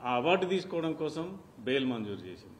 ఆ అవార్డు తీసుకోవడం కోసం బెయిల్ మంజూరు చేసింది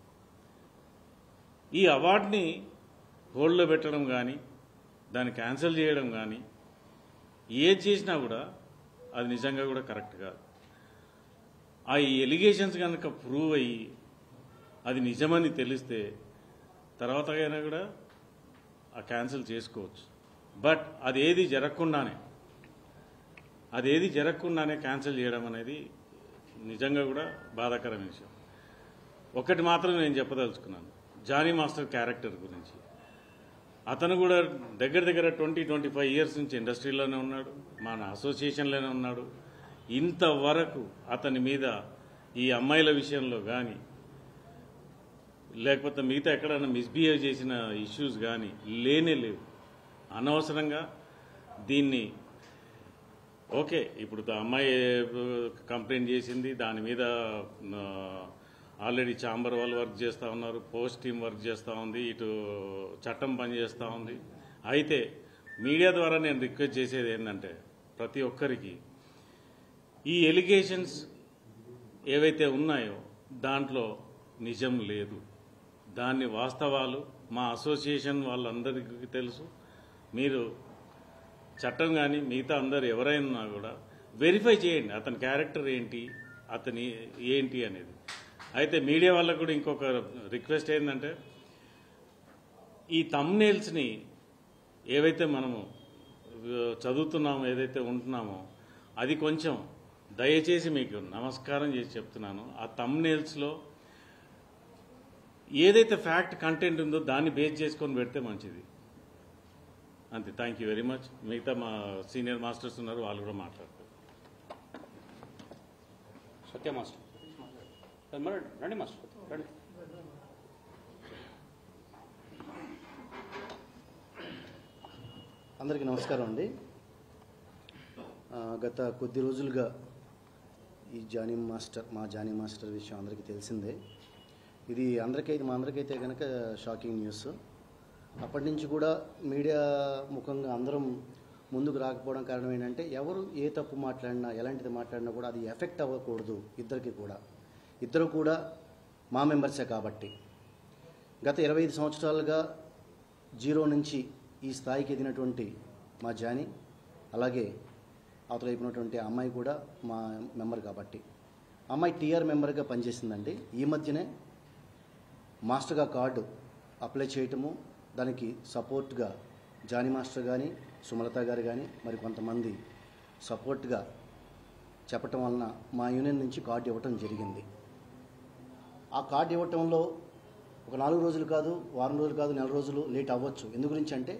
ఈ అవార్డుని హోల్డ్లో పెట్టడం కానీ దాన్ని క్యాన్సిల్ చేయడం కానీ ఏది చేసినా కూడా అది నిజంగా కూడా కరెక్ట్ కాదు ఆ ఎలిగేషన్స్ కనుక ప్రూవ్ అయ్యి అది నిజమని తెలిస్తే తర్వాత అయినా కూడా ఆ క్యాన్సిల్ చేసుకోవచ్చు బట్ అది ఏది జరగకుండానే అదేది జరగకుండానే క్యాన్సిల్ చేయడం అనేది నిజంగా కూడా బాధాకరమైన విషయం ఒకటి మాత్రం నేను చెప్పదలుచుకున్నాను జానీ మాస్టర్ క్యారెక్టర్ గురించి అతను కూడా దగ్గర దగ్గర ట్వంటీ ట్వంటీ ఫైవ్ ఇయర్స్ నుంచి ఇండస్ట్రీలోనే ఉన్నాడు మన అసోసియేషన్లోనే ఉన్నాడు ఇంతవరకు అతని మీద ఈ అమ్మాయిల విషయంలో కానీ లేకపోతే మిగతా ఎక్కడైనా మిస్బిహేవ్ చేసిన ఇష్యూస్ కానీ లేనే లేవు అనవసరంగా దీన్ని ఓకే ఇప్పుడు ద- అమ్మాయి కంప్లైంట్ చేసింది దాని మీద ఆల్రెడీ చాంబర్ వాళ్ళు వర్క్ చేస్తూ ఉన్నారు పోస్ట్ టీం వర్క్ చేస్తూ ఉంది ఇటు చట్టం పనిచేస్తూ ఉంది అయితే మీడియా ద్వారా నేను రిక్వెస్ట్ చేసేది ఏంటంటే ప్రతి ఒక్కరికి ఈ ఎలిగేషన్స్ ఏవైతే ఉన్నాయో దాంట్లో నిజం లేదు దాన్ని వాస్తవాలు మా అసోసియేషన్ వాళ్ళందరికీ తెలుసు మీరు చట్టం కానీ మిగతా అందరు ఎవరైనా కూడా వెరిఫై చేయండి అతని క్యారెక్టర్ ఏంటి అతని ఏంటి అనేది అయితే మీడియా వాళ్ళకు కూడా ఇంకొక రిక్వెస్ట్ ఏంటంటే ఈ తమ్నేల్స్ని ఏవైతే మనము ఆ, చదువుతున్నామో ఏదైతే ఉంటున్నామో అది కొంచెం దయచేసి మీకు నమస్కారం చేసి చెప్తున్నాను ఆ తమ్నేల్స్లో ఏదైతే ఫ్యాక్ట్ కంటెంట్ ఉందో దాన్ని బేస్ చేసుకొని పెడితే మంచిది అంతే థ్యాంక్ యూ వెరీ మచ్ మిగతా మా సీనియర్ మాస్టర్స్ ఉన్నారు వాళ్ళు కూడా మాట్లాడతారు సత్య మాస్టర్ మరి రండి మాస్టర్ రండి అందరికీ నమస్కారం అండి ఆ, గత కొద్ది రోజులుగా ఈ జానీ మాస్టర్ మా జానీ మాస్టర్ విషయం అందరికీ తెలిసిందే ఇది అందరికైతే మా అందరికైతే కనుక షాకింగ్ న్యూస్ అప్పటి నుంచి కూడా మీడియా ముఖంగా అందరం ముందుకు రాకపోవడం కారణం ఏంటంటే ఎవరు ఏ తప్పు మాట్లాడినా ఎలాంటిది మాట్లాడినా కూడా అది ఎఫెక్ట్ అవ్వకూడదు ఇద్దరికి కూడా ఇద్దరు కూడా మా మెంబర్సే కాబట్టి గత ఇరవై ఐదు సంవత్సరాలుగా జీరో నుంచి ఈ స్థాయికి ఎదిగినటువంటి మా జానీ అలాగే అవతల వైపు ఉన్నటువంటి ఆ అమ్మాయి కూడా మా మెంబర్ కాబట్టి అమ్మాయి టీఆర్ మెంబర్గా పనిచేసిందండి ఈ మధ్యనే మాస్టర్గా కార్డు అప్లై చేయటము దానికి సపోర్ట్గా జానీ మాస్టర్ కానీ సుమలత గారు కానీ మరి కొంతమంది సపోర్ట్గా చెప్పటం వలన మా యూనియన్ నుంచి కార్డు ఇవ్వటం జరిగింది ఆ కార్డు ఇవ్వటంలో ఒక నాలుగు రోజులు కాదు వారం రోజులు కాదు నెల రోజులు లేట్ అవ్వచ్చు ఎందు గురించి అంటే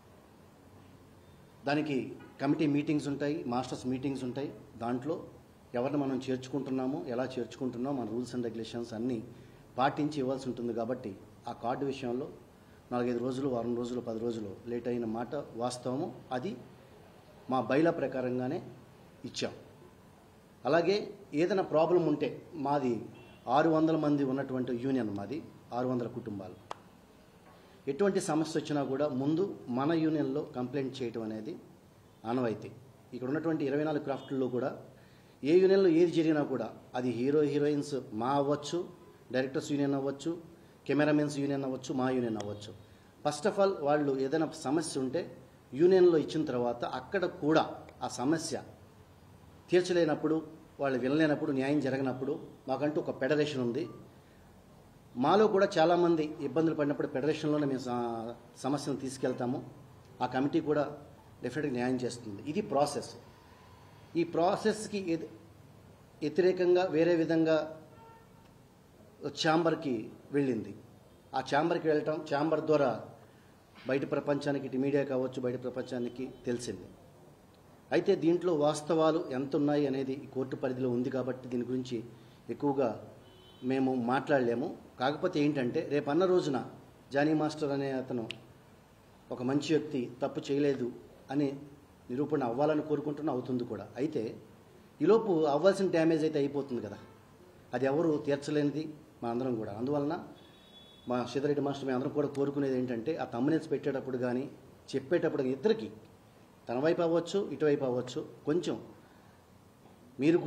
దానికి కమిటీ మీటింగ్స్ ఉంటాయి మాస్టర్స్ మీటింగ్స్ ఉంటాయి దాంట్లో ఎవరిని మనం చేర్చుకుంటున్నామో ఎలా చేర్చుకుంటున్నామో మన రూల్స్ అండ్ రెగ్యులేషన్స్ అన్నీ పాటించి ఇవ్వాల్సి ఉంటుంది కాబట్టి ఆ కార్డు విషయంలో నాలుగైదు రోజులు వారం రోజులు పది రోజులు లేట్ అయిన మాట వాస్తవము అది మా బైలా ప్రకారంగానే ఇచ్చాం అలాగే ఏదైనా ప్రాబ్లం ఉంటే మాది ఆరు వందల మంది ఉన్నటువంటి యూనియన్ మాది ఆరు వందల కుటుంబాలు ఎటువంటి సమస్య వచ్చినా కూడా ముందు మన యూనియన్లో కంప్లైంట్ చేయటం అనేది ఆనవాయితీ ఇక్కడ ఉన్నటువంటి ఇరవై నాలుగు క్రాఫ్ట్లో కూడా ఏ యూనియన్లో ఏది జరిగినా కూడా అది హీరో హీరోయిన్స్ మా అవ్వచ్చు డైరెక్టర్స్ యూనియన్ అవ్వచ్చు కెమెరామెన్స్ యూనియన్ అవ్వచ్చు మా యూనియన్ అవ్వచ్చు ఫస్ట్ ఆఫ్ ఆల్ వాళ్ళు ఏదైనా సమస్య ఉంటే యూనియన్లో ఇచ్చిన తర్వాత అక్కడ కూడా ఆ సమస్య తీర్చలేనప్పుడు వాళ్ళు వినలేనప్పుడు న్యాయం జరగనప్పుడు మాకంటూ ఒక ఫెడరేషన్ ఉంది మాలో కూడా చాలామంది ఇబ్బందులు పడినప్పుడు ఫెడరేషన్లోనే మేము స- సమస్యను తీసుకెళ్తాము ఆ కమిటీ కూడా డెఫినెట్గా న్యాయం చేస్తుంది ఇది ప్రాసెస్ ఈ ప్రాసెస్కి ఎద- వ్యతిరేకంగా వేరే విధంగా ఛాంబర్కి వెళ్ళింది ఆ ఛాంబర్కి వెళ్ళటం ఛాంబర్ ద్వారా బయట ప్రపంచానికి ఇటు మీడియా కావచ్చు బయట ప్రపంచానికి తెలిసింది అయితే దీంట్లో వాస్తవాలు ఎంత ఉన్నాయి అనేది ఈ కోర్టు పరిధిలో ఉంది కాబట్టి దీని గురించి ఎక్కువగా మేము మాట్లాడలేము కాకపోతే ఏంటంటే రేపు అన్న రోజున జానీ మాస్టర్ అనే అతను ఒక మంచి వ్యక్తి తప్పు చేయలేదు అని నిరూపణ అవ్వాలని కోరుకుంటున్నా అవుతుంది కూడా అయితే ఈలోపు అవ్వాల్సిన డ్యామేజ్ అయితే అయిపోతుంది కదా అది ఎవరు తీర్చలేనిది మా అందరం కూడా అందువలన మా సీతారెడ్డి మాస్టర్ మేము అందరం కూడా కోరుకునేది ఏంటంటే ఆ తమ్మునేసి పెట్టేటప్పుడు కానీ చెప్పేటప్పుడు ఇద్దరికి తన వైపు అవ్వచ్చు ఇటువైపు అవ్వచ్చు కొంచెం మీరు కూడా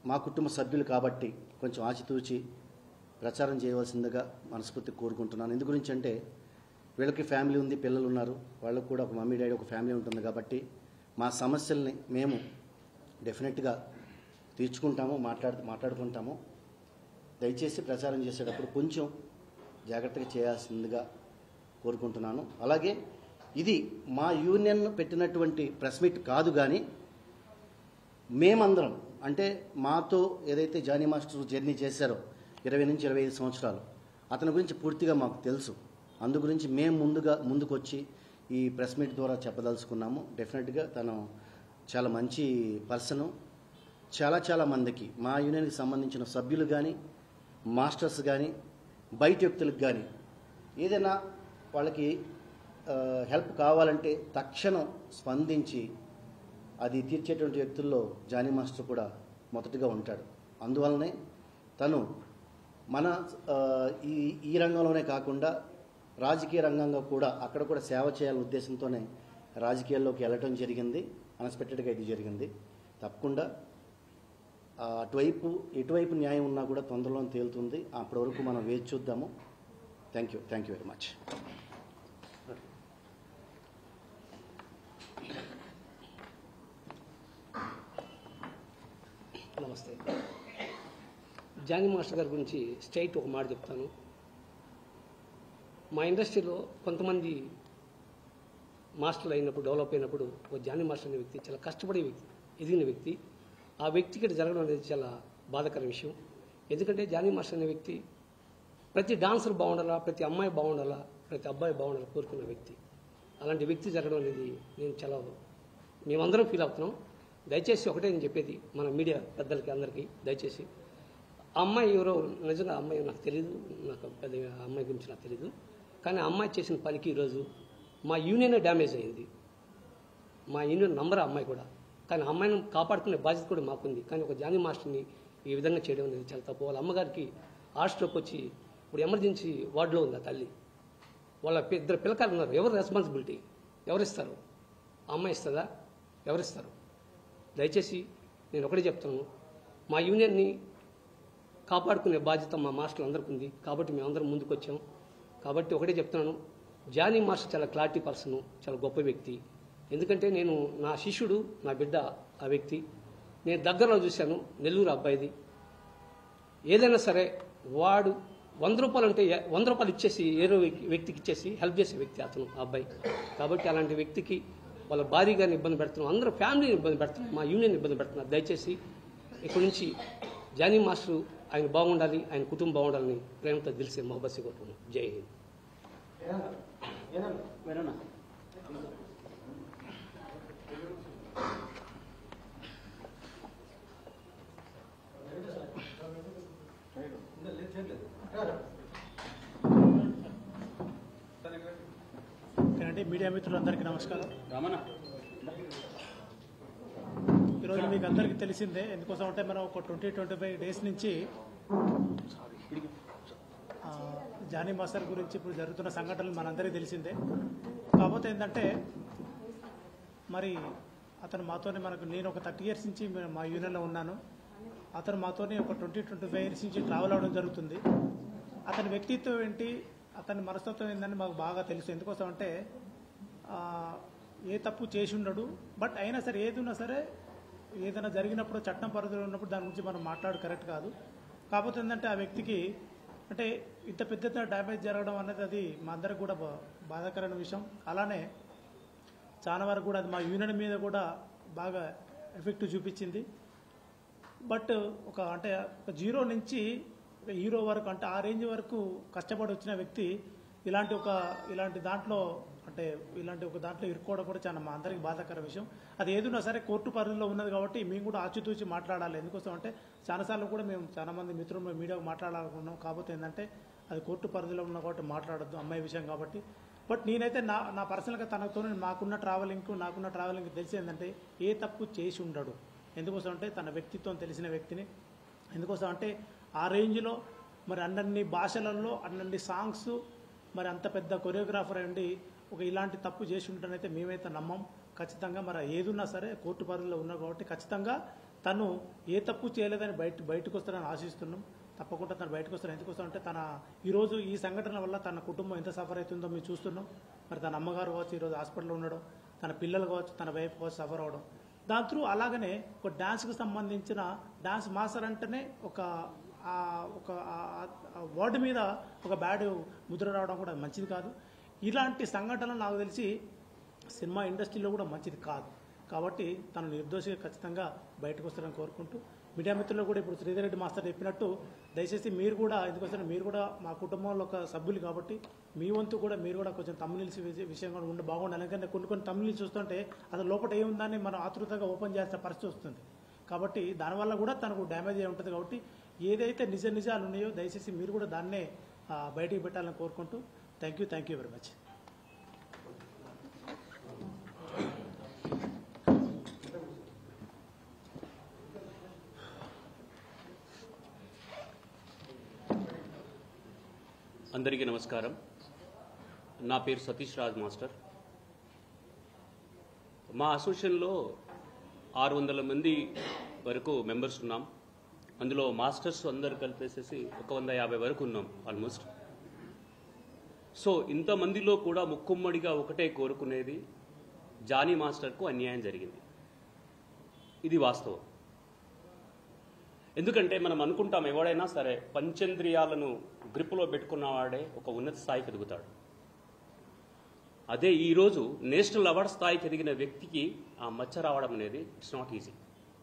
మా కుటుంబ సభ్యులు కాబట్టి కొంచెం ఆచితూచి ప్రచారం చేయవలసిందిగా మనస్ఫూర్తి కోరుకుంటున్నాను ఎందు గురించి అంటే వీళ్ళకి ఫ్యామిలీ ఉంది పిల్లలు ఉన్నారు వాళ్ళకు కూడా ఒక మమ్మీ డాడీ ఒక ఫ్యామిలీ ఉంటుంది కాబట్టి మా సమస్యల్ని మేము డెఫినెట్గా తీర్చుకుంటాము మాట్లాడు మాట్లాడుకుంటాము దయచేసి ప్రచారం చేసేటప్పుడు కొంచెం జాగ్రత్తగా చేయాల్సిందిగా కోరుకుంటున్నాను అలాగే ఇది మా యూనియన్ పెట్టినటువంటి ప్రెస్ మీట్ కాదు కానీ మేమందరం అంటే మాతో ఏదైతే జానీ మాస్టర్ జర్నీ చేశారో ఇరవై నుంచి ఇరవై ఐదు సంవత్సరాలు అతని గురించి పూర్తిగా మాకు తెలుసు అందు గురించి మేము ముందుగా ముందుకొచ్చి ఈ ప్రెస్ మీట్ ద్వారా చెప్పదలుచుకున్నాము డెఫినెట్గా తను చాలా మంచి పర్సను చాలా చాలా మందికి మా యూనియన్కి సంబంధించిన సభ్యులు కానీ మాస్టర్స్ కానీ బయట వ్యక్తులకు కానీ ఏదైనా వాళ్ళకి ఆ, హెల్ప్ కావాలంటే తక్షణం స్పందించి అది తీర్చేటువంటి వ్యక్తుల్లో జానీ మాస్టర్ కూడా మొదటిగా ఉంటాడు అందువల్లనే తను మన ఆ, ఈ ఈ రంగంలోనే కాకుండా రాజకీయ రంగంగా కూడా అక్కడ కూడా సేవ చేయాలనే ఉద్దేశంతోనే రాజకీయాల్లోకి వెళ్ళటం జరిగింది అన్ఎక్స్పెక్టెడ్గా ఇది జరిగింది తప్పకుండా ఆ, అటువైపు ఎటువైపు న్యాయం ఉన్నా కూడా తొందరలో తేలుతుంది అప్పటి వరకు మనం వేచి చూద్దాము thank you thank you very much నమస్తే జానీ మాస్టర్ గారి గురించి స్ట్రైట్ ఒక మాట చెప్తాను మా ఇండస్ట్రీలో కొంతమంది మాస్టర్లు అయినప్పుడు డెవలప్ అయినప్పుడు ఒక జానీ మాస్టర్ అనే వ్యక్తి చాలా కష్టపడే వ్యక్తి ఎదిగిన వ్యక్తి ఆ వ్యక్తికి ఇట్లా జరగడం అనేది చాలా బాధాకర విషయం ఎందుకంటే జానీ మాస్టర్ అనే వ్యక్తి ప్రతి డాన్సర్ బాగుండాలా ప్రతి అమ్మాయి బాగుండాలా ప్రతి అబ్బాయి బాగుండాలా కోరుకున్న వ్యక్తి అలాంటి వ్యక్తి జరగడం అనేది నేను చాలా మేమందరం ఫీల్ అవుతున్నాం దయచేసి ఒకటే నేను చెప్పేది మన మీడియా పెద్దలకి అందరికీ దయచేసి ఆ అమ్మాయి ఎవరో నిజంగా ఆ అమ్మాయి నాకు తెలియదు నాకు పెద్ద ఆ అమ్మాయి గురించి నాకు తెలియదు కానీ ఆ అమ్మాయి చేసిన పనికి ఈరోజు మా యూనియన్ డ్యామేజ్ అయింది మా యూనియన్ నంబర్ ఆ అమ్మాయి కూడా కానీ ఆ అమ్మాయిని కాపాడుకునే బాధ్యత కూడా మాకుంది కానీ ఒక జానీ మాస్టర్ని ఈ విధంగా చేయడం అనేది చాలా తప్పు వాళ్ళ అమ్మగారికి హార్ట్ స్ట్రోక్ వచ్చి ఇప్పుడు ఎమర్జెన్సీ వార్డులో ఉంది ఆ తల్లి వాళ్ళ పి- ఇద్దరు పిల్లకాయలు ఉన్నారు ఎవరు రెస్పాన్సిబిలిటీ ఎవరిస్తారు ఆ అమ్మాయి ఇస్తుందా ఎవరిస్తారు దయచేసి నేను ఒకటే చెప్తాను మా యూనియన్ని కాపాడుకునే బాధ్యత మా మాస్టర్లు అందరికీ ఉంది కాబట్టి మేమందరం ముందుకు వచ్చాం కాబట్టి ఒకటే చెప్తున్నాను జానీ మాస్టర్ చాలా క్లారిటీ పర్సన్ చాలా గొప్ప వ్యక్తి ఎందుకంటే నేను నా శిష్యుడు నా బిడ్డ ఆ వ్యక్తి నేను దగ్గరలో చూశాను నెల్లూరు అబ్బాయిది ఏదైనా సరే వాడు వంద రూపాయలు అంటే ఏ- వంద రూపాయలు ఇచ్చేసి ఏరో వ్యక్తి- వ్యక్తికి ఇచ్చేసి హెల్ప్ చేసే వ్యక్తి అతను ఆ అబ్బాయి కాబట్టి అలాంటి వ్యక్తికి వాళ్ళ భార్య గారిని ఇబ్బంది పెడుతున్నాం అందరూ ఫ్యామిలీని ఇబ్బంది పెడుతున్నాం మా యూనియన్ ఇబ్బంది పెడుతున్నారు దయచేసి ఇక్కడి నుంచి జానీ మాస్టర్ ఆయన బాగుండాలి ఆయన కుటుంబం బాగుండాలని ప్రేమతో తెలిసే మొహబస్సి కొట్టుకున్నాం జై హింద్ వేరేనా ఓకేనండి మీడియా మిత్రులందరికీ నమస్కారం రామన్న ఈరోజు మీకు అందరికీ తెలిసిందే ఎందుకోసం అంటే మనం ఒక ట్వంటీ ట్వంటీ ఫైవ్ డేస్ నుంచి ఆ, జానీ మాస్టర్ గురించి ఇప్పుడు జరుగుతున్న సంఘటనలు మనందరికీ తెలిసిందే కాకపోతే ఏంటంటే మరి అతను మాతోనే మనకు నేను ఒక థర్టీ ఇయర్స్ నుంచి మే- మా యూనియన్లో ఉన్నాను అతను మాతోనే ఒక ట్వంటీ ట్వంటీ ఫైవ్ ఇయర్స్ నుంచి ట్రావెల్ అవ్వడం జరుగుతుంది అతని వ్యక్తిత్వం ఏంటి అతని మనస్తత్వం ఏందని మాకు బాగా తెలుసు ఎందుకోసం అంటే ఆ, ఏ తప్పు చేసి ఉండడు బట్ అయినా సరే ఏది ఉన్నా సరే ఏదైనా జరిగినప్పుడు చట్టం పరిధిలో ఉన్నప్పుడు దాని గురించి మనం మాట్లాడు కరెక్ట్ కాదు కాకపోతే ఏంటంటే ఆ వ్యక్తికి అంటే ఇంత పెద్ద ఎత్తున డ్యామేజ్ జరగడం అనేది అది మా అందరికి కూడా బా- బాధాకరమైన విషయం అలానే చాలా వరకు కూడా అది మా యూనియన్ మీద కూడా బాగా ఎఫెక్ట్ చూపించింది బట్ ఒక అంటే ఒక జీరో నుంచి ఒక హీరో వరకు అంటే ఆ రేంజ్ వరకు కష్టపడి వచ్చిన వ్యక్తి ఇలాంటి ఒక ఇలాంటి దాంట్లో అంటే ఇలాంటి ఒక దాంట్లో ఇరుక్కోవడం కూడా చాలా మా అందరికి బాధాకర విషయం అది ఏదున్నా సరే కోర్టు పరిధిలో ఉన్నది కాబట్టి మేము కూడా ఆచితూచి మాట్లాడాలి ఎందుకోసం అంటే చాలాసార్లు కూడా మేము చాలా మంది మిత్రులు మీడియాకు మాట్లాడాలనుకున్నాం కాకపోతే ఏంటంటే అది కోర్టు పరిధిలో ఉన్న కాబట్టి మాట్లాడొద్దు అమ్మాయి విషయం కాబట్టి బట్ నేనైతే నా నా పర్సనల్గా తనతో నాకున్న ట్రావెలింగ్కు నాకున్న ట్రావెలింగ్ తెలిసి ఏంటంటే ఏ తప్పు చేసి ఉండడు ఎందుకోసం అంటే తన వ్యక్తిత్వం తెలిసిన వ్యక్తిని ఎందుకోసం అంటే ఆ రేంజ్లో మరి అన్నన్ని భాషలలో అన్నన్ని సాంగ్స్ మరి అంత పెద్ద కొరియోగ్రాఫర్ అండి ఒక ఇలాంటి తప్పు చేసి ఉంటానైతే మేమైతే నమ్మం ఖచ్చితంగా మరి ఏదున్నా సరే కోర్టు పరిధిలో ఉన్నా కాబట్టి ఖచ్చితంగా తను ఏ తప్పు చేయలేదని బయట బయటకు వస్తారని ఆశిస్తున్నాం తప్పకుండా తను బయటకు వస్తారు ఎందుకు వస్తారంటే తన ఈరోజు ఈ సంఘటన వల్ల తన కుటుంబం ఎంత సఫర్ అవుతుందో మేము చూస్తున్నాం మరి తన అమ్మగారు కావచ్చు ఈరోజు హాస్పిటల్లో ఉండడం తన పిల్లలు కావచ్చు తన వైఫ్ కావచ్చు సఫర్ అవడం దాని త్రూ అలాగనే ఒక డాన్స్కి సంబంధించిన డాన్స్ మాస్టర్ అంటేనే ఒక ఆ ఒక వర్డ్ మీద ఒక బ్యాడ్ ముద్ర రావడం కూడా మంచిది కాదు ఇలాంటి సంఘటనలు నాకు తెలిసి సినిమా ఇండస్ట్రీలో కూడా మంచిది కాదు కాబట్టి తను నిర్దోషిగా ఖచ్చితంగా బయటకు వస్తారని కోరుకుంటూ మీడియా మిత్రులు కూడా ఇప్పుడు శ్రీధర్ రెడ్డి మాస్టర్ చెప్పినట్టు దయచేసి మీరు కూడా ఎందుకోసం మీరు కూడా మా కుటుంబంలో ఒక సభ్యులు కాబట్టి మీ వంతు కూడా మీరు కూడా కొంచెం తమిళిల్స్ విషయం కూడా ఉండి బాగుండాలి ఎందుకంటే కొన్ని కొన్ని తమిళ చూస్తుంటే అసలు లోపల ఏముందని మనం ఆతృతగా ఓపెన్ చేయాల్సిన పరిస్థితి వస్తుంది కాబట్టి దానివల్ల కూడా తనకు డ్యామేజ్ అయి ఉంటుంది కాబట్టి ఏదైతే నిజ నిజాలు ఉన్నాయో దయచేసి మీరు కూడా దాన్నే ఆ, బయటికి పెట్టాలని కోరుకుంటూ thank you thank you very much అందరికీ నమస్కారం నా పేరు సతీష్ రాజ్ మాస్టర్ మా అసోసియేషన్లో ఆరు వందల మంది వరకు మెంబర్స్ ఉన్నాం అందులో మాస్టర్స్ అందరు కలిపేసేసి ఒక వంద యాభై వరకు ఉన్నాం ఆల్మోస్ట్ సో ఇంతమందిలో కూడా ముక్కుమ్మడిగా ఒకటే కోరుకునేది జానీ మాస్టర్కు అన్యాయం జరిగింది ఇది వాస్తవం ఎందుకంటే మనం అనుకుంటాం ఎవడైనా సరే పంచేంద్రియాలను గ్రిప్పులో పెట్టుకున్నవాడే ఒక ఉన్నత స్థాయికి ఎదుగుతాడు అదే ఈరోజు నేషనల్ అవార్డ్ స్థాయికి ఎదిగిన వ్యక్తికి ఆ మచ్చ రావడం అనేది ఇట్స్ నాట్ ఈజీ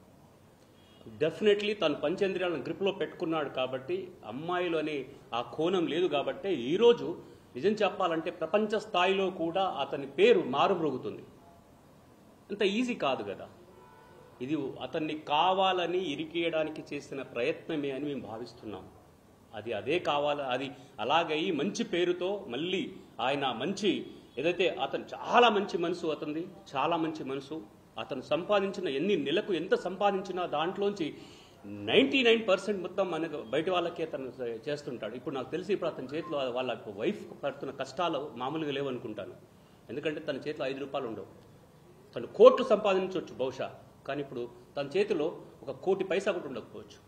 డెఫినెట్లీ తను పంచేంద్రియాలను గ్రిప్లో పెట్టుకున్నాడు కాబట్టి అమ్మాయిలు అనే ఆ కోణం లేదు కాబట్టి ఈరోజు నిజం చెప్పాలంటే ప్రపంచ స్థాయిలో కూడా అతని పేరు మారుమ్రోగుతుంది అంత ఈజీ కాదు కదా ఇది అతన్ని కావాలని ఇరికేయడానికి చేసిన ప్రయత్నమే అని మేము భావిస్తున్నాం అది అదే కావాల అది అలాగై మంచి పేరుతో మళ్ళీ ఆయన మంచి ఏదైతే అతను చాలా మంచి మనసు అతనిది చాలా మంచి మనసు అతను సంపాదించిన ఎన్ని నెలకు ఎంత సంపాదించినా దాంట్లోంచి నైంటీ నైన్ పర్సెంట్ మొత్తం మనకు బయట వాళ్ళకి అతను చేస్తుంటాడు ఇప్పుడు నాకు తెలిసి ఇప్పుడు అతని చేతిలో వాళ్ళ వైఫ్ పడుతున్న కష్టాలు మామూలుగా లేవనుకుంటాను ఎందుకంటే తన చేతిలో ఐదు రూపాయలు ఉండవు తను కోట్లు సంపాదించవచ్చు బహుశా కానీ ఇప్పుడు తన చేతిలో ఒక కోటి పైసా కూడా ఉండకపోవచ్చు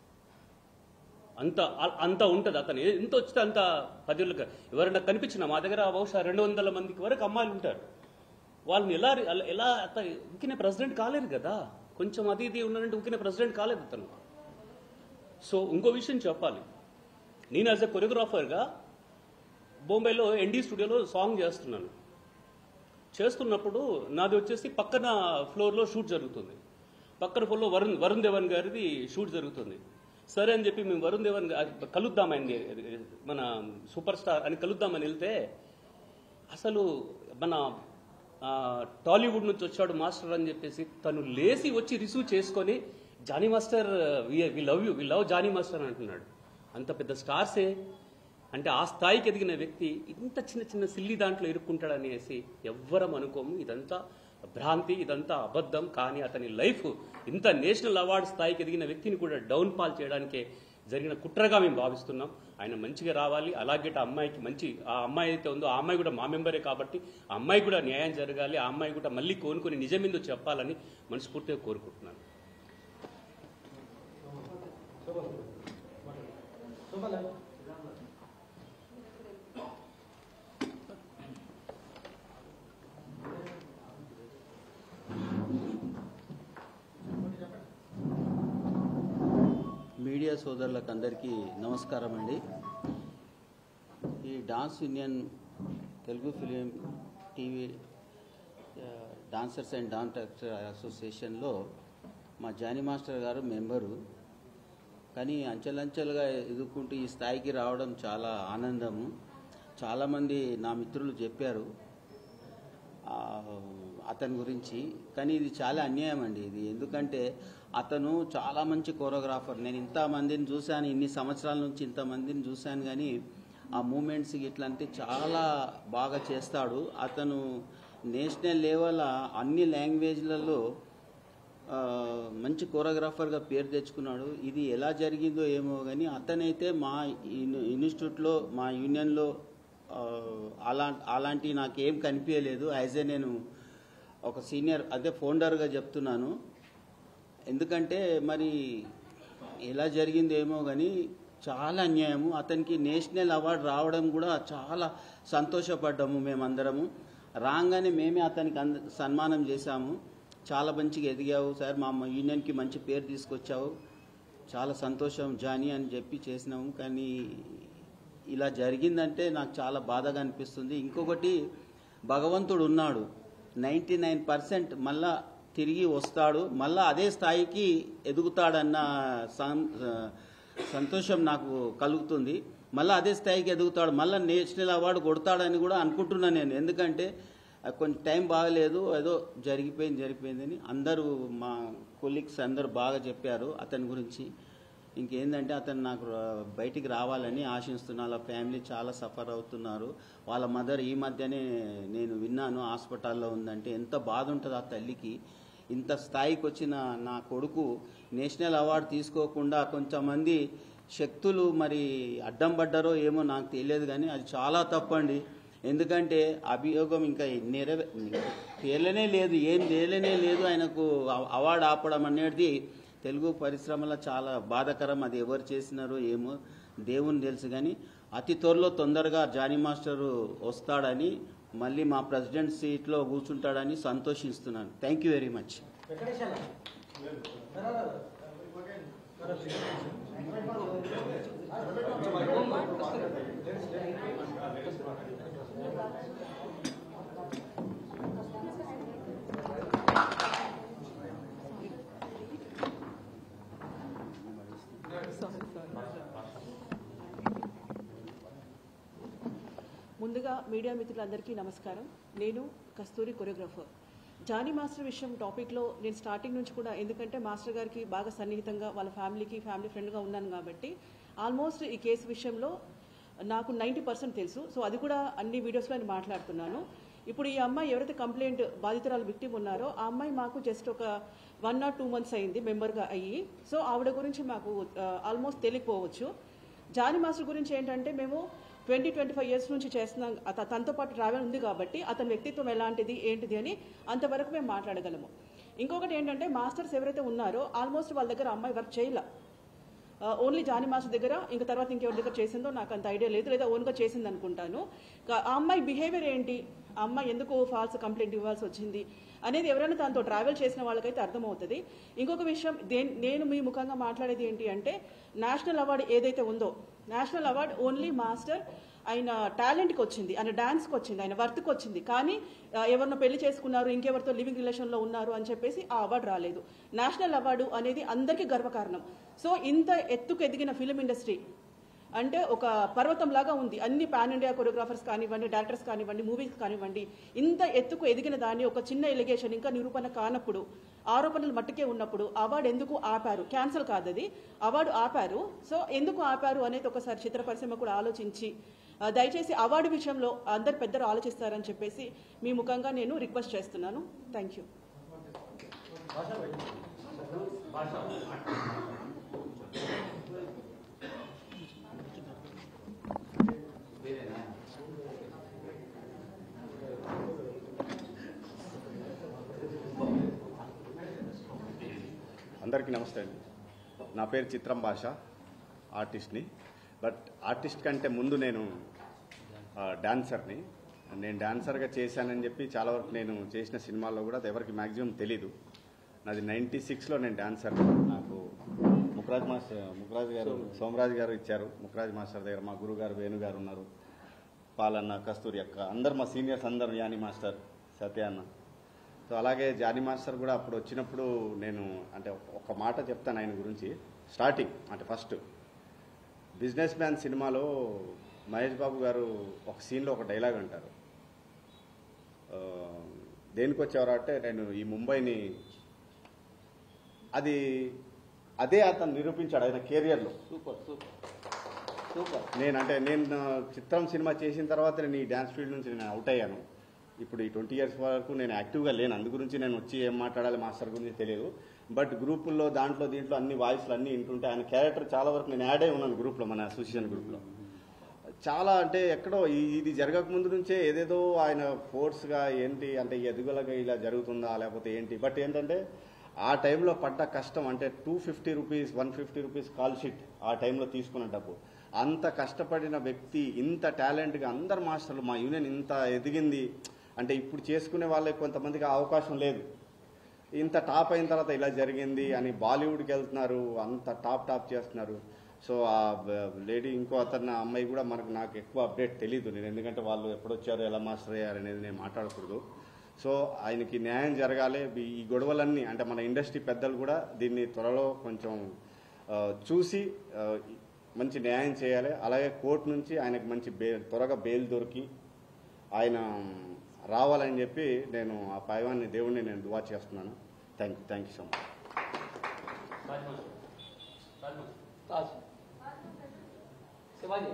అంత అ- అంత ఉంటుంది అతను ఏ- ఎంత వచ్చితే అంత పదివేలకు ఎవరైనా కనిపించినా మా దగ్గర బహుశా రెండు వందల మందికి వరకు అమ్మాయిలు ఉంటారు వాళ్ళని ఎలా రి- ఎలా అత ఉకినే ప్రెసిడెంట్ కాలేదు కదా కొంచెం అది ఇది ఉన్నారంటే ఉకినే ప్రెసిడెంట్ కాలేదు అతను సో ఇంకో విషయం చెప్పాలి నేను యాజ్ ఎ కొరియోగ్రాఫర్గా బొంబాయిలో ఎన్డీ స్టూడియోలో సాంగ్ చేస్తున్నాను చేస్తున్నప్పుడు నాది వచ్చేసి పక్కన ఫ్లోర్లో షూట్ జరుగుతుంది పక్కన ఫ్లోర్లో వరుణ్ వరుణ్ దేవన్ గారిది షూట్ జరుగుతుంది సరే అని చెప్పి మేము వరుణ్ దేవన్ గా- కలుద్దామని మన సూపర్ స్టార్ అని కలుద్దామని వెళ్తే అసలు మన ఆ, టాలీవుడ్ నుంచి వచ్చాడు మాస్టర్ అని చెప్పేసి తను లేచి వచ్చి రిసీవ్ చేసుకొని Jani master we love you we love Jani master అని అంటున్నాడు అంత పెద్ద స్టార్సే అంటే ఆ స్థాయికి ఎదిగిన వ్యక్తి ఇంత చిన్న చిన్న సిల్లి దాంట్లో ఇరుక్కుంటాడనేసి ఎవ్వరం అనుకోము ఇదంతా భ్రాంతి ఇదంతా అబద్ధం కానీ అతని లైఫ్ ఇంత నేషనల్ అవార్డు స్థాయికి ఎదిగిన వ్యక్తిని కూడా డౌన్ ఫాల్ చేయడానికే జరిగిన కుట్రగా మేము భావిస్తున్నాం ఆయన మంచిగా రావాలి అలాగే ఆ అమ్మాయికి మంచి ఆ అమ్మాయి అయితే ఉందో ఆ అమ్మాయి కూడా మా మెంబరే కాబట్టి ఆ అమ్మాయి కూడా న్యాయం జరగాలి ఆ అమ్మాయి కూడా మళ్ళీ కోనుకొని నిజమేందో చెప్పాలని మనస్ఫూర్తిగా కోరుకుంటున్నాను మీడియా సోదరులకు అందరికీ నమస్కారం అండి ఈ dance union Telugu film TV ఆ, డాన్సర్స్ అండ్ డాన్స్ అసోసియేషన్లో మా జానీ మాస్టర్ గారు మెంబరు కానీ అంచెలంచెలుగా ఎదుర్కొంటూ ఈ స్థాయికి రావడం చాలా ఆనందము చాలామంది నా మిత్రులు చెప్పారు ఆ, అతని గురించి కానీ ఇది చాలా అన్యాయం అండి ఇది ఎందుకంటే అతను చాలా మంచి కోరియోగ్రాఫర్ నేను ఇంతమందిని చూశాను ఇన్ని సంవత్సరాల నుంచి ఇంతమందిని చూశాను కానీ ఆ మూమెంట్స్ ఇట్లా అంటే చాలా బాగా చేస్తాడు అతను నేషనల్ లెవెల్ అన్ని లాంగ్వేజ్లలో ఆ, మంచి కోరియోగ్రాఫర్గా పేరు తెచ్చుకున్నాడు ఇది ఎలా జరిగిందో ఏమో కానీ అతనైతే మా ఇన్- ఇన్స్టిట్యూట్లో మా యూనియన్లో ఆ, అలా అలాంటి నాకేం కనిపించలేదు యాజ్ ఏ నేను ఒక సీనియర్ అదే ఫౌండర్గా చెప్తున్నాను ఎందుకంటే మరి ఎలా జరిగిందేమో కానీ చాలా అన్యాయము అతనికి నేషనల్ అవార్డు రావడం కూడా చాలా సంతోషపడ్డాము మేమందరము రాగానే మేమే అతనికి అంద సన్మానం చేశాము చాలా మంచిగా ఎదిగావు సార్ మా యూనియన్కి మంచి పేరు తీసుకొచ్చావు చాలా సంతోషం జానీ అని చెప్పి చేసినాము కానీ ఇలా జరిగిందంటే నాకు చాలా బాధగా అనిపిస్తుంది ఇంకొకటి భగవంతుడు ఉన్నాడు నైంటీ నైన్ పర్సెంట్ మళ్ళా తిరిగి వస్తాడు మళ్ళా అదే స్థాయికి ఎదుగుతాడన్న సం- సంతోషం నాకు కలుగుతుంది మళ్ళీ అదే స్థాయికి ఎదుగుతాడు మళ్ళీ నేషనల్ అవార్డు కొడతాడని కూడా అనుకుంటున్నాను నేను ఎందుకంటే ఆ కొంచెం టైం బాగలేదు ఏదో జరిగిపోయింది జరిగిపోయిందని అందరూ మా కొలీగ్స్ అందరూ బాగా చెప్పారు అతని గురించి ఇంకేందంటే అతను నాకు రా- బయటికి రావాలని ఆశిస్తున్నాను వాళ్ళ ఫ్యామిలీ చాలా సఫర్ అవుతున్నారు వాళ్ళ మదర్ ఈ మధ్యనే నేను విన్నాను హాస్పిటల్లో ఉందంటే ఎంత బాధ ఉంటుంది ఆ తల్లికి ఇంత స్థాయికి వచ్చిన నా కొడుకు నేషనల్ అవార్డు తీసుకోకుండా కొంతమంది శక్తులు మరి అడ్డం పడ్డారో ఏమో నాకు తెలియదు కానీ అది చాలా తప్పండి ఎందుకంటే అభియోగం ఇంకా నెరవే తేలనే లేదు ఏం తేలనే లేదు ఆయనకు అవ- అవార్డు ఆపడం అనేది తెలుగు పరిశ్రమలో చాలా బాధాకరం అది ఎవరు చేసినారో ఏమో దేవుని తెలుసు కానీ అతి త్వరలో తొందరగా జానీ మాస్టరు వస్తాడని మళ్ళీ మా ప్రెసిడెంట్ సీట్లో కూర్చుంటాడని సంతోషిస్తున్నాను థ్యాంక్ యూ వెరీ మచ్ ముందుగా మీడియా మిత్రులందరికీ నమస్కారం నేను కస్తూరి కొరియోగ్రాఫర్ జానీ మాస్టర్ విషయం టాపిక్లో నేను స్టార్టింగ్ నుంచి కూడా ఎందుకంటే మాస్టర్ గారికి బాగా సన్నిహితంగా వాళ్ళ ఫ్యామిలీకి ఫ్యామిలీ ఫ్రెండ్గా ఉన్నాను కాబట్టి ఆల్మోస్ట్ ఈ కేసు విషయంలో నాకు నైంటీ పర్సెంట్ తెలుసు సో అది కూడా అన్ని వీడియోస్లో నేను మాట్లాడుతున్నాను ఇప్పుడు ఈ అమ్మాయి ఎవరైతే కంప్లైంట్ బాధితురాలు విక్టిమ్ ఉన్నారో ఆ అమ్మాయి మాకు జస్ట్ ఒక వన్ ఆర్ టూ మంత్స్ అయింది మెంబర్గా అయ్యి సో ఆవిడ గురించి మాకు ఆల్మోస్ట్ తెలియకపోవచ్చు జానీ మాస్టర్ గురించి ఏంటంటే మేము ట్వంటీ ట్వంటీ ఫైవ్ ఇయర్స్ నుంచి చేస్తున్నాం అత- తనతో పాటు ట్రావెల్ ఉంది కాబట్టి అతని వ్యక్తిత్వం ఎలాంటిది ఏంటిది అని అంతవరకు మేము మాట్లాడగలము ఇంకొకటి ఏంటంటే మాస్టర్స్ ఎవరైతే ఉన్నారో ఆల్మోస్ట్ వాళ్ళ దగ్గర అమ్మాయి వర్క్ చేయలే ఓన్లీ జానీ మాస్టర్ దగ్గర ఇంకా తర్వాత ఇంకెవరి దగ్గర చేసిందో నాకు అంత ఐడియా లేదు లేదా ఓన్గా చేసింది అనుకుంటాను కా- ఆ అమ్మాయి బిహేవియర్ ఏంటి ఆ అమ్మాయి ఎందుకు ఫాల్స్ కంప్లైంట్ ఇవ్వాల్సి వచ్చింది అనేది ఎవరైనా దాంతో ట్రావెల్ చేసిన వాళ్ళకైతే అర్థమవుతుంది ఇంకొక విషయం దే- నేను మీ ముఖంగా మాట్లాడేది ఏంటి అంటే నేషనల్ అవార్డు ఏదైతే ఉందో నేషనల్ అవార్డు ఓన్లీ మాస్టర్ ఆయన టాలెంట్కి వచ్చింది ఆయన డాన్స్కి వచ్చింది ఆయన వర్త్కి వచ్చింది కానీ ఆ, ఎవరినో పెళ్లి చేసుకున్నారు ఇంకెవరితో లివింగ్ రిలేషన్లో ఉన్నారు అని చెప్పేసి ఆ అవార్డు రాలేదు నేషనల్ అవార్డు అనేది అందరికీ గర్వకారణం సో ఇంత ఎత్తుకు ఎదిగిన ఫిలిం ఇండస్ట్రీ అంటే ఒక పర్వతం లాగా ఉంది అన్ని పాన్ ఇండియా కొరియోగ్రాఫర్స్ కానివ్వండి డైరెక్టర్స్ కానివ్వండి మూవీస్ కానివ్వండి ఇంత ఎత్తుకు ఎదిగిన దాన్ని ఒక చిన్న ఎలిగేషన్ ఇంకా నిరూపణ కానప్పుడు ఆరోపణలు మట్టుకే ఉన్నప్పుడు అవార్డు ఎందుకు ఆపారు క్యాన్సిల్ కాదు అది అవార్డు ఆపారు సో ఎందుకు ఆపారు అనేది ఒకసారి చిత్ర పరిశ్రమ కూడా ఆలోచించి ఆ, దయచేసి అవార్డు విషయంలో అందరు పెద్దలు ఆలోచిస్తారని చెప్పేసి మీ ముఖంగా నేను రిక్వెస్ట్ చేస్తున్నాను థ్యాంక్ యూ అందరికీ నమస్తే అండి నా పేరు చిత్రం భాష ఆర్టిస్ట్ని బట్ ఆర్టిస్ట్ కంటే ముందు నేను ఆ, డాన్సర్ని నేను డాన్సర్గా చేశానని చెప్పి చాలా వరకు నేను చేసిన సినిమాల్లో కూడా అది ఎవరికి మ్యాక్సిమం తెలీదు నాది నైంటీ సిక్స్లో నేను డాన్సర్ నాకు ముఖరాజ్ మాస్టర్ ముఖరాజ్ గారు సోమరాజ్ గారు ఇచ్చారు ముఖరాజ్ మాస్టర్ దగ్గర మా గురువు గారు వేణు గారు ఉన్నారు పాలన్న కస్తూరి అక్క అందరు మా సీనియర్స్ అందరు యాని మాస్టర్ సత్య అన్న సో అలాగే జానీ మాస్టర్ కూడా అప్పుడు వచ్చినప్పుడు నేను అంటే ఒక మాట చెప్తాను ఆయన గురించి స్టార్టింగ్ అంటే ఫస్ట్ బిజినెస్ మ్యాన్ సినిమాలో మహేష్ బాబు గారు ఒక సీన్లో ఒక డైలాగ్ అంటారు ఆ, దేనికి వచ్చేవారు అంటే నేను ఈ ముంబైని అది అదే అతను నిరూపించాడు ఆయన కెరియర్లో సూపర్ సూపర్ సూపర్ నేను అంటే నేను నా చిత్రం సినిమా చేసిన తర్వాత నేను ఈ డ్యాన్స్ ఫీల్డ్ నుంచి నేను అవుట్ అయ్యాను ఇప్పుడు ఈ ట్వంటీ ఇయర్స్ వరకు నేను యాక్టివ్గా లేను అందు గురించి నేను వచ్చి ఏం మాట్లాడాలి మాస్టర్ గురించి తెలియదు బట్ గ్రూపుల్లో దాంట్లో దీంట్లో అన్ని వాయిస్లు అన్ని వింటుంటే ఆయన క్యారెక్టర్ చాలా వరకు నేను యాడ్ అయి ఉన్నాను గ్రూప్లో మన అసోసియేషన్ గ్రూప్లో చాలా అంటే ఎక్కడో ఈ- ఇది జరగక ముందు నుంచే ఏదేదో ఆయన ఫోర్స్గా ఏంటి అంటే ఎదుగులగా ఇలా జరుగుతుందా లేకపోతే ఏంటి బట్ ఏంటంటే ఆ టైంలో పడ్డ కష్టం అంటే two fifty rupees one fifty rupees call sheet ఆ టైంలో తీసుకున్న డబ్బు అంత కష్టపడిన వ్యక్తి ఇంత టాలెంట్గా అందరు మాస్టర్లు మా యూనియన్ ఇంత ఎదిగింది అంటే ఇప్పుడు చేసుకునే వాళ్ళకి కొంతమందికి ఆ అవకాశం లేదు ఇంత టాప్ అయిన తర్వాత ఇలా జరిగింది అని బాలీవుడ్కి వెళ్తున్నారు అంత టాప్ టాప్ చేస్తున్నారు సో ఆ లేడీ ఇంకో అతను ఆ అమ్మాయి కూడా మనకు నాకు ఎక్కువ అప్డేట్ తెలియదు నేను ఎందుకంటే వాళ్ళు ఎప్పుడొచ్చారో ఎలా మాస్టర్ అయ్యారు అనేది నేను మాట్లాడకూడదు సో ఆయనకి న్యాయం జరగాలి ఈ- ఈ గొడవలన్నీ అంటే మన ఇండస్ట్రీ పెద్దలు కూడా దీన్ని త్వరలో కొంచెం ఆ, చూసి ఆ, మంచి న్యాయం చేయాలి అలాగే కోర్టు నుంచి ఆయనకు మంచి బెయిల్ త్వరగా బెయిల్ దొరికి ఆయన రావాలని చెప్పి నేను ఆ పైవాన్ని దేవుణ్ణి నేను దువా చేస్తున్నాను thank you thank you so much Taj Shivaji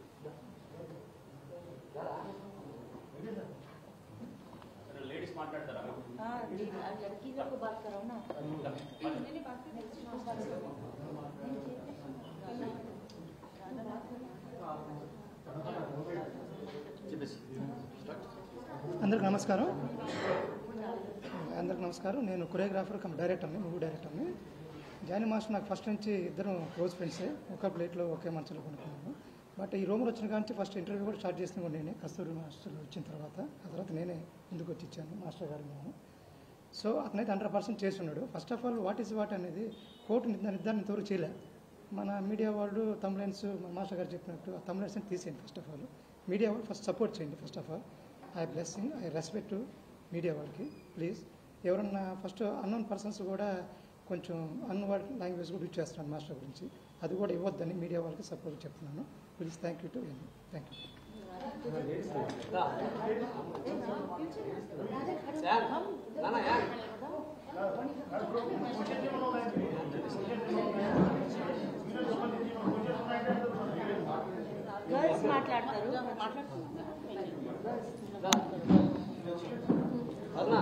ladies మాట్లాడతారా हाँ जी लड़की लोग को बात करो ना అందరికి నమస్కారం అందరికి నమస్కారం నేను కొరియోగ్రాఫర్ కమ్ డైరెక్టర్ని మూవీ డైరెక్టర్ని జానీ మాస్టర్ నాకు ఫస్ట్ నుంచి ఇద్దరం క్లోజ్ ఫ్రెండ్సే ఒక ప్లేట్లో ఒకే మంచంలో కొనుక్కున్నాను బట్ ఈ రూమ్లో వచ్చిన కానీ ఫస్ట్ ఇంటర్వ్యూ కూడా స్టార్ట్ చేసిన కూడా నేనే కస్తూరి మాస్టర్ వచ్చిన తర్వాత ఆ తర్వాత నేనే ముందుకు వచ్చి ఇచ్చాను మాస్టర్ గారు నేను సో అతనైతే హండ్రెడ్ పర్సెంట్ చేస్తున్నాడు first of all what is what అనేది కోర్టు నిర్ధారణ నిర్ధారణ ఇంతవరకు చేయలే మన మీడియా వాళ్ళు తమ్లైన్స్ మాస్టర్ గారు చెప్పినట్టు ఆ తమ్లైన్స్ తీసేయండి ఫస్ట్ ఆఫ్ ఆల్ మీడియా వాళ్ళు ఫస్ట్ సపోర్ట్ చేయండి first of all I blessing I respect media వాళ్ళకి ప్లీజ్ ఎవరన్నా ఫస్ట్ అన్నోన్ పర్సన్స్ కూడా కొంచెం అన్వర్డ్ లాంగ్వేజ్ కూడా యూజ్ చేస్తున్నాను మాస్టర్ గురించి అది కూడా ఇవ్వద్దని మీడియా వాళ్ళకి సపోర్ట్ చెప్తున్నాను please thank you to thank you यार ना ना यार గర్ల్స్ మాట్లాడతారు అరుణ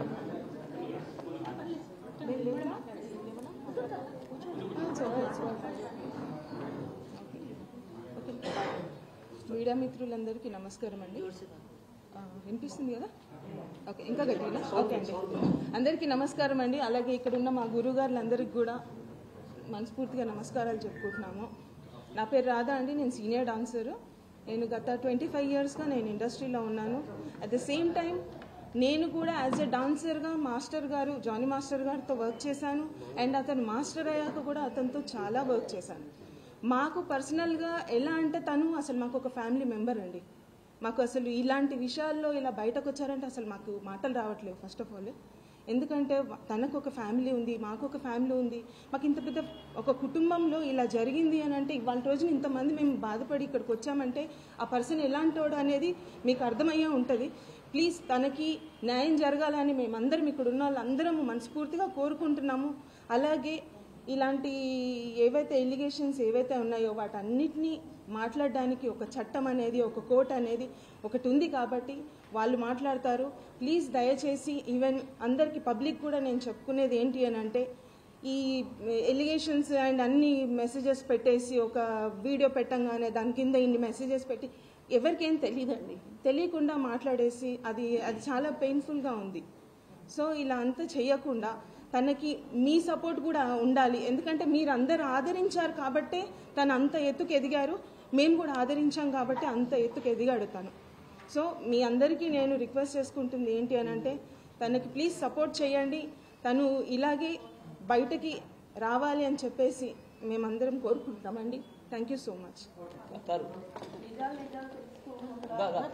మీడియా మిత్రులందరికీ నమస్కారం అండి ఆ, వినిపిస్తుంది కదా ఓకే ఇంకా గట్టిగా ఓకే అండి అందరికీ నమస్కారం అండి అలాగే ఇక్కడ ఉన్న మా గురుగారులందరికీ కూడా మనస్ఫూర్తిగా నమస్కారాలు చెప్పుకుంటున్నాము నా పేరు రాధా అండి నేను సీనియర్ డాన్సరు నేను గత ట్వంటీ ఫైవ్ ఇయర్స్గా నేను ఇండస్ట్రీలో ఉన్నాను అట్ ద సేమ్ టైం నేను కూడా యాజ్ ఎ డాన్సర్గా మాస్టర్ గారు జానీ మాస్టర్ గారితో వర్క్ చేశాను అండ్ అతను మాస్టర్ అయ్యాక కూడా అతనితో చాలా వర్క్ చేశాను మాకు పర్సనల్గా ఎలా అంటే తను అసలు మాకు ఒక ఫ్యామిలీ మెంబర్ అండి మాకు అసలు ఇలాంటి విషయాల్లో ఇలా బయటకు వచ్చారంటే అసలు మాకు మాటలు రావట్లేవు ఫస్ట్ ఆఫ్ ఆల్ ఎందుకంటే వ- తనకు ఒక ఫ్యామిలీ ఉంది మాకు ఒక ఫ్యామిలీ ఉంది మాకు ఇంత పెద్ద ఒక కుటుంబంలో ఇలా జరిగింది అని అంటే ఇవాళ రోజున ఇంతమంది మేము బాధపడి ఇక్కడికి వచ్చామంటే ఆ పర్సన్ ఎలాంటోడు అనేది మీకు అర్థమయ్యే ఉంటుంది ప్లీజ్ తనకి న్యాయం జరగాలని మేమందరం ఇక్కడ ఉన్న వాళ్ళందరం మనస్ఫూర్తిగా కోరుకుంటున్నాము అలాగే ఇలాంటి ఏవైతే ఎలిగేషన్స్ ఏవైతే ఉన్నాయో వాటన్నిటినీ మాట్లాడడానికి ఒక చట్టం అనేది ఒక కోర్ట్ అనేది ఒకటి ఉంది కాబట్టి వాళ్ళు మాట్లాడతారు ప్లీజ్ దయచేసి ఈవెన్ అందరికి పబ్లిక్ కూడా నేను చెప్పుకునేది ఏంటి అని అంటే ఈ ఎలిగేషన్స్ అండ్ అన్ని మెసేజెస్ పెట్టేసి ఒక వీడియో పెట్టంగానే దాని కింద ఇన్ని మెసేజెస్ పెట్టి ఎవరికేం తెలియదండి తెలియకుండా మాట్లాడేసి అది అది చాలా పెయిన్ఫుల్గా ఉంది సో ఇలా అంతా చేయకుండా తనకి మీ సపోర్ట్ కూడా ఉండాలి ఎందుకంటే మీరు అందరు ఆదరించారు కాబట్టే తను అంత ఎత్తుకు ఎదిగారు మేము కూడా ఆదరించాం కాబట్టి అంత ఎత్తుకు ఎదిగాడు తను సో మీ అందరికీ నేను రిక్వెస్ట్ చేసుకుంటుంది ఏంటి అని అంటే తనకి ప్లీజ్ సపోర్ట్ చేయండి తను ఇలాగే బయటకి రావాలి అని చెప్పేసి మేమందరం కోరుకుంటామండి థ్యాంక్ యూ సో మచ్ తారు దా దా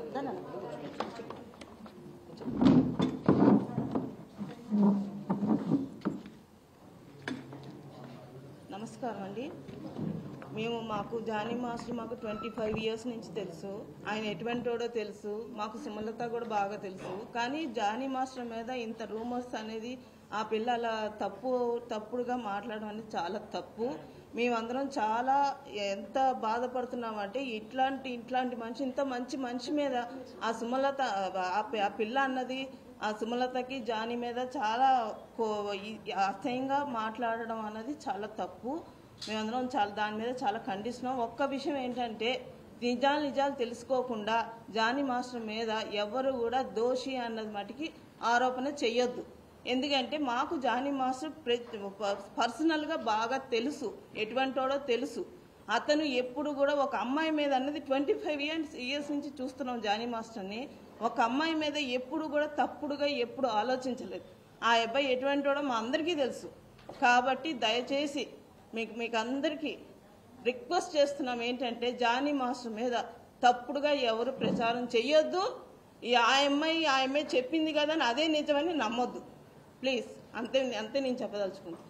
నమస్కారం అండి మేము మాకు జానీ మాస్టర్ మాకు ట్వంటీ ఫైవ్ ఇయర్స్ నుంచి తెలుసు ఆయన ఎటువంటోడో తెలుసు మాకు సుమలత కూడా బాగా తెలుసు కానీ జానీ మాస్టర్ మీద ఇంత రూమర్స్ అనేది ఆ పిల్ల అలా తప్పు తప్పుడుగా మాట్లాడడం అనేది చాలా తప్పు మేమందరం చాలా ఎంత బాధపడుతున్నామంటే ఇట్లాంటి ఇట్లాంటి మనిషి ఇంత మంచి మనిషి మీద ఆ సుమలత ఆ పి- ఆ పిల్ల అన్నది ఆ సుమలతకి జానీ మీద చాలా కో- ఈ- అసహ్యంగా మాట్లాడడం అన్నది చాలా తప్పు మేమందరం చాలా దాని మీద చాలా ఖండిస్తున్నాం ఒక్క విషయం ఏంటంటే నిజాలు నిజాలు తెలుసుకోకుండా జానీ మాస్టర్ మీద ఎవరు కూడా దోషి అన్నది మటుకి ఆరోపణ చెయ్యొద్దు ఎందుకంటే మాకు జానీ మాస్టర్ ప్ర- పర్సనల్గా బాగా తెలుసు ఎటువంటోడో తెలుసు అతను ఎప్పుడు కూడా ఒక అమ్మాయి మీద అన్నది ట్వంటీ ఫైవ్ ఇయర్స్ ఇయర్స్ నుంచి చూస్తున్నాం జానీ మాస్టర్ని ఒక అమ్మాయి మీద ఎప్పుడు కూడా తప్పుడుగా ఎప్పుడు ఆలోచించలేదు ఆ అబ్బాయి ఎటువంటోడో మా అందరికీ తెలుసు కాబట్టి దయచేసి మీకు మీకు అందరికీ రిక్వెస్ట్ చేస్తున్నాం ఏంటంటే జానీ మాస్టర్ మీద తప్పుడుగా ఎవరు ప్రచారం చేయొద్దు ఈ ఆ అమ్మాయి ఆ అమ్మాయి చెప్పింది కదా అని అదే నిజమని నమ్మొద్దు ప్లీజ్ అంతే అంతే నేను చెప్పదలుచుకుంటాను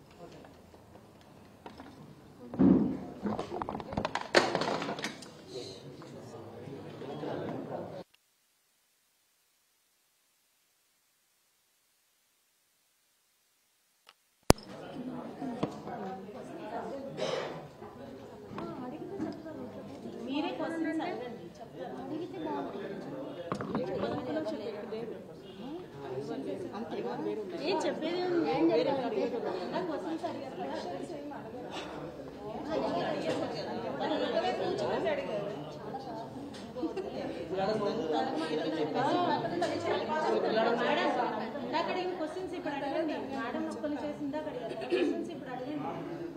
మీరే క్వశ్చన్స్ అడగండి చెప్తారు అడిగితే ఏం చెప్పేది ఉంది ఏం చెప్పాలి క్వశ్చన్స్ ఇందాక అడిగిన క్వశ్చన్స్ ఇప్పుడు అడగండి మేడం ఒక్కరు చేసి ఇందాక అడిగారు క్వశ్చన్స్ ఇప్పుడు అడగండి